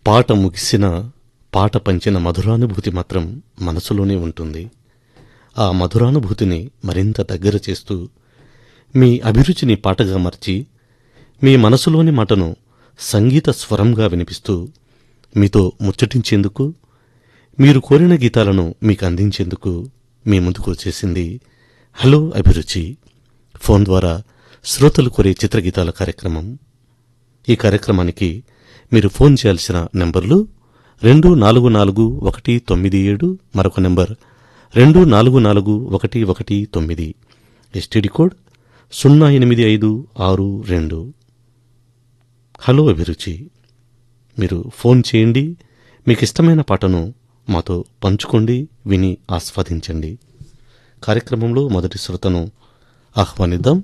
పాట ముగిసిన పాట పంచిన మధురానుభూతి మాత్రం మనసులోనే ఉంటుంది ఆ మధురానుభూతిని మరింత దగ్గర చేస్తూ మీ అభిరుచిని పాటగా మార్చి మీ మనసులోని మాటను సంగీత స్వరంగా వినిపిస్తూ మీతో ముచ్చటించేందుకు మీరు కోరిన గీతాలను మీకు అందించేందుకు మీ ముందుకు వచ్చేసింది హలో అభిరుచి ఫోన్ ద్వారా శ్రోతలు కోరే చిత్రగీతాల కార్యక్రమం ఈ కార్యక్రమానికి మీరు ఫోన్ చేయాల్సిన నెంబర్లు రెండు నాలుగు నాలుగు ఒకటి తొమ్మిది ఏడు మరొక నెంబర్ రెండు నాలుగు నాలుగు ఒకటి ఒకటి తొమ్మిది ఎస్టీడీ కోడ్ సున్నా ఎనిమిది ఐదు ఆరు రెండు హలో అభిరుచి మీరు ఫోన్ చేయండి మీకు ఇష్టమైన పాటను మాతో పంచుకోండి విని ఆస్వాదించండి కార్యక్రమంలో మొదటి శ్రోతను ఆహ్వానిద్దాం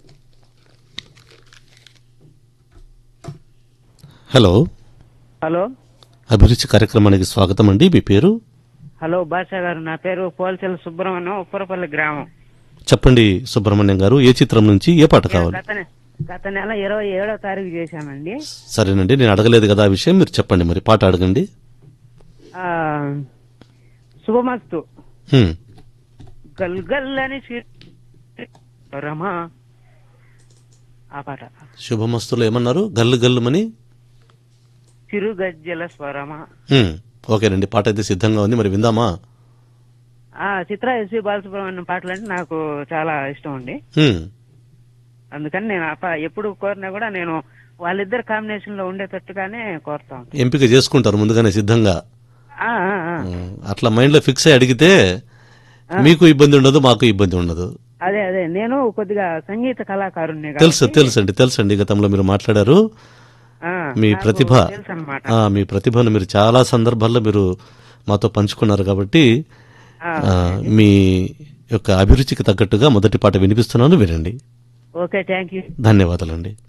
హలో హలో అభిరుచి కార్యక్రమానికి స్వాగతం అండి మీ పేరు హలో బాషా గారు నా పేరు పోల్చెల సుబ్రహ్మణ్యం ఉప్పరపల్లి గ్రామం చెప్పండి సుబ్రహ్మణ్యం గారు ఏ చిత్రం నుంచి ఏ పాట నేను కావాలి గత నె- గత నెల ఇరవై ఏడో తారీఖు చేశామండి సరేనండి నేను అడగలేదు కదా ఆ విషయం మీరు చెప్పండి మరి పాట అడగండి ఆ, శుభమస్తు హ్మ్. గల్ గల్ అని రమా ఆ పాట శుభమస్తులు ఏమన్నారు గల్లు గల్లుమని చిరు గజ్జల స్వరమా హ్మ్. ఓకేనండి పాట అయితే సిద్ధంగా ఉంది మరి విందామా ఆ చిత్ర ఎస్వి బాలసుబ్రహ్మణ్యం పాటలు అంటే నాకు చాలా ఇష్టం అండి హ్మ్. అందుకని నేను ఆ పా- ఎప్పుడు కోరినా కూడా నేను వాళ్ళిద్దరు కాంబినేషన్ లో ఉండేటట్టుగానే కోరుతా ఉంటాను. ఎంపిక చేసుకుంటారు ముందుగానే సిద్ధంగా ఆ, ఆ, ఆ. హ్మ్. అట్లా మైండ్ లో ఫిక్స్ అయి అడిగితే మీకు ఇబ్బంది ఉండదు మాకు ఇబ్బంది ఉండదు అదే అదే నేను కొద్దిగా సంగీత కళాకారుణ్ణి తెలుసు తెలుసండి తెలుసండి గతంలో మీరు మాట్లాడారు మీ ప్రతిభ తెలుసు అనమాట ఆ, మీ ప్రతిభను మీరు చాలా సందర్భాల్లో మీరు మాతో పంచుకున్నారు కాబట్టి ఆ, మీ యొక్క అభిరుచికి తగ్గట్టుగా మొదటి పాట వినిపిస్తున్నాను వినండి ఓకే థ్యాంక్ యూ ధన్యవాదాలండి